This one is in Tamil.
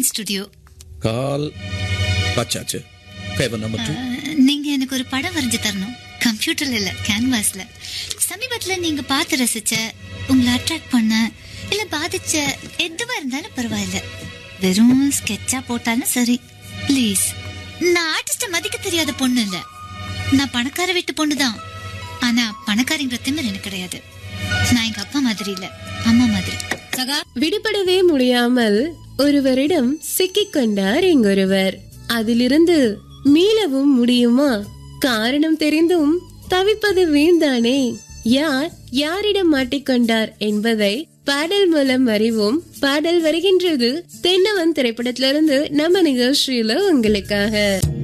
டிசைன் ஸ்டுடியோ கால் வச்சாச்சு ஃபேவர் நம்பர் டூ நீங்க எனக்கு ஒரு படம் வரைஞ்சு தரணும் கம்ப்யூட்டர்ல இல்ல கேன்வாஸ்ல சமீபத்துல நீங்க பார்த்து ரசிச்ச உங்களை அட்ராக்ட் பண்ண இல்ல பாதிச்ச எதுவா இருந்தாலும் பரவாயில்ல வெறும் ஸ்கெட்சா போட்டாலும் சரி ப்ளீஸ் நான் ஆர்டிஸ்ட மதிக்க தெரியாத பொண்ணு இல்ல நான் பணக்கார வீட்டு பொண்ணு தான் ஆனா பணக்காரங்கிற திமிர் எனக்கு கிடையாது நான் எங்க அப்பா மாதிரி இல்ல அம்மா மாதிரி சகா விடுபடவே முடியாமல் ஒருவரிடம் சிக்கிக் கொண்டார் இங்கொருவர் அதிலிருந்து மீளவும் முடியுமா காரணம் தெரிந்தும் தவிப்பது வீண்தானே யார் யாரிடம் மாட்டிக்கொண்டார் என்பதை பாடல் மூலம் அறிவோம் பாடல் வருகின்றது தென்னவன் திரைப்படத்திலிருந்து நம்ம நிகழ்ச்சியில உங்களுக்காக